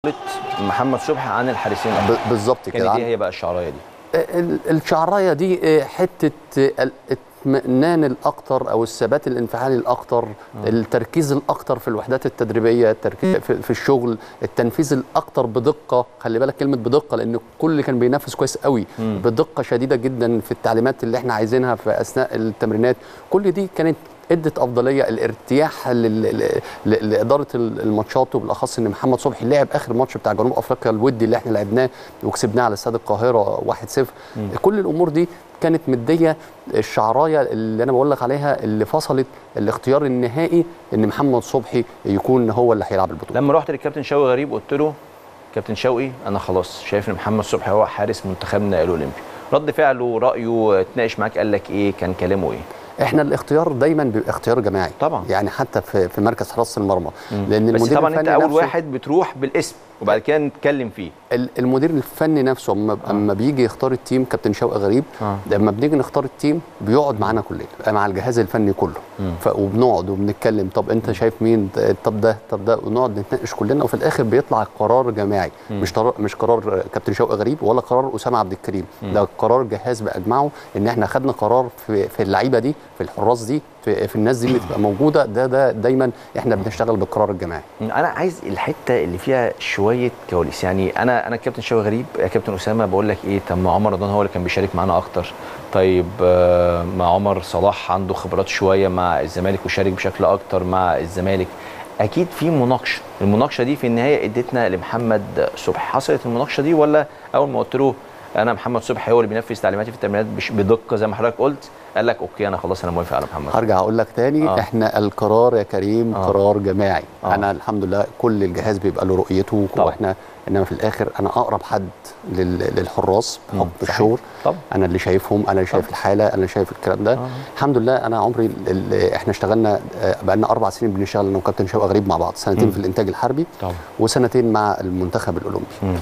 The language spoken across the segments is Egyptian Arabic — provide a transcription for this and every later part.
محمد صبحي عن الحارسين الآخرين. ب- بالظبط كانت كده دي هي بقى الشعرايه دي ال- الشعرايه دي آه، حته آه، الاطمئنان الاكتر او الثبات الانفعالي الاكتر التركيز الاكتر في الوحدات التدريبيه التركيز في, في الشغل التنفيذ الاكتر بدقه خلي بالك كلمه بدقه لان الكل كان بينافس كويس قوي بدقه شديده جدا في التعليمات اللي احنا عايزينها في اثناء التمرينات كل دي كانت ادت افضليه الارتياح لل- ل- ل- لاداره الماتشات وبالاخص ان محمد صبحي لعب اخر ماتش بتاع جنوب افريقيا الودي اللي احنا لعبناه وكسبناه على استاد القاهره 1-0 كل الامور دي كانت مديه الشعرايه اللي انا بقول لك عليها اللي فصلت الاختيار النهائي ان محمد صبحي يكون هو اللي هيلعب البطوله لما رحت للكابتن شوقي غريب قلت له كابتن شوقي انا خلاص شايف ان محمد صبحي هو حارس منتخبنا الاولمبي رد فعله رايه اتناقش معاك قال لك ايه كان كلامه ايه احنا الاختيار دايما بيبقى اختيار جماعي طبعا. يعني حتى في في مركز حراسه المرمى لان بس المدير طبعا انت الفني اول نفسه- واحد بتروح بالاسم وبعد كده نتكلم فيه ال- المدير الفني نفسه اما اما بيجي يختار التيم كابتن شوقي غريب آه. لما بنيجي نختار التيم بيقعد معانا كلنا مع الجهاز الفني كله ف وبنقعد وبنتكلم طب انت شايف مين طب ده طب ده ونقعد نتناقش كلنا وفي الاخر بيطلع قرار جماعي مش طر... مش قرار كابتن شوقي غريب ولا قرار اسامه عبد الكريم ده قرار جهاز باجمعه ان احنا خدنا قرار في, في اللعيبه دي في الحراس دي في, في الناس دي اللي تبقى موجوده ده ده دايما احنا بنشتغل بالقرار الجماعي انا عايز الحته اللي فيها شويه كواليس يعني انا انا كابتن شوقي غريب يا كابتن اسامه بقول لك ايه طب ما عمر رمضان هو اللي كان بيشارك معانا اكتر طيب آه، مع عمر صلاح عنده خبرات شويه مع الزمالك وشارك بشكل اكتر مع الزمالك اكيد في مناقشه المناقشه دي في النهايه ادتنا لمحمد صبحي حصلت المناقشه دي ولا اول ما قلت له انا محمد صبحي هو اللي بينفذ تعليماتي في التمرينات بش- بدقه زي ما حضرتك قلت قال لك اوكي انا خلاص انا موافق على محمد هرجع اقول لك تاني آه. آه. احنا القرار يا كريم آه. آه. قرار جماعي آه. آه. انا الحمد لله كل الجهاز بيبقى له رؤيته طبعا. واحنا انما في الاخر انا اقرب حد لل- للحراس بحكم صحيح. الشغل طبعا. انا اللي شايفهم انا اللي شايف الحاله انا اللي شايف الكلام ده آه. الحمد لله انا عمري ال- ال- احنا اشتغلنا آه، بقالنا اربع سنين بنشتغل انا وكابتن شوقي غريب مع بعض سنتين في الانتاج الحربي طبعا وسنتين مع المنتخب الاولمبي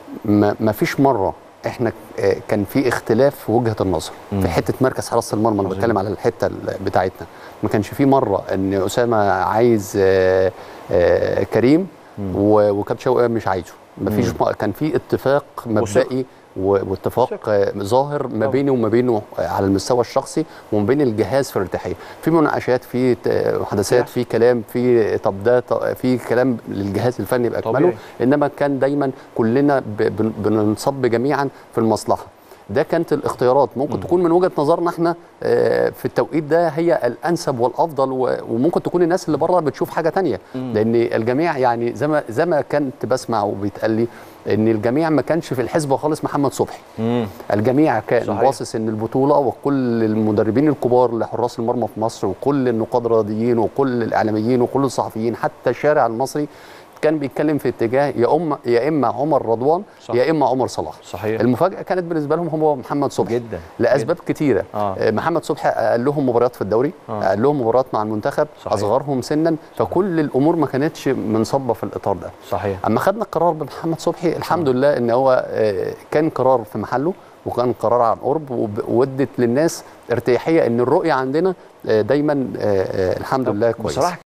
ما ما فيش مره احنا آه، كان في اختلاف في وجهه النظر في حته مركز حراسه المرمى انا بتكلم على الحته ال- بتاعتنا ما كانش في مره ان اسامه عايز آه، آه، كريم و- وكابتن شوقي مش عايزه ما فيش م- كان في اتفاق مبدئي و- واتفاق آه، ظاهر ما بيني وما بينه آه، على المستوى الشخصي وما بين الجهاز في ارتياحيه في مناقشات في ت- محادثات في كلام في طب ده ط- في كلام للجهاز الفني باكمله طبيعي. انما كان دايما كلنا ب- بن- بننصب جميعا في المصلحه ده كانت الاختيارات ممكن تكون من وجهه نظرنا احنا آه، في التوقيت ده هي الانسب والافضل و- وممكن تكون الناس اللي بره بتشوف حاجه تانية لان الجميع يعني زي ما زي ما كنت بسمع وبيتقال لي ان الجميع ما كانش في الحسبه خالص محمد صبحي الجميع كان صحيح. باصص ان البطوله وكل المدربين الكبار لحراس المرمى في مصر وكل النقاد الرياضيين وكل الاعلاميين وكل الصحفيين حتى الشارع المصري كان بيتكلم في اتجاه يا اما يا اما عمر رضوان صح. يا اما عمر صلاح صحيح. المفاجاه كانت بالنسبه لهم هو محمد صبحي جدا لاسباب كتيره آه. آه. محمد صبحي قال لهم مباريات في الدوري آه. آه. قال لهم مباريات مع المنتخب صحيح. اصغرهم سنا فكل الامور ما كانتش منصبه في الاطار ده صحيح اما خدنا القرار بمحمد صبحي الحمد لله ان هو آه، كان قرار في محله وكان قرار عن قرب وب- وادت للناس ارتياحيه ان الرؤيه عندنا آه، دايما آه، آه، الحمد لله كويس بصراحه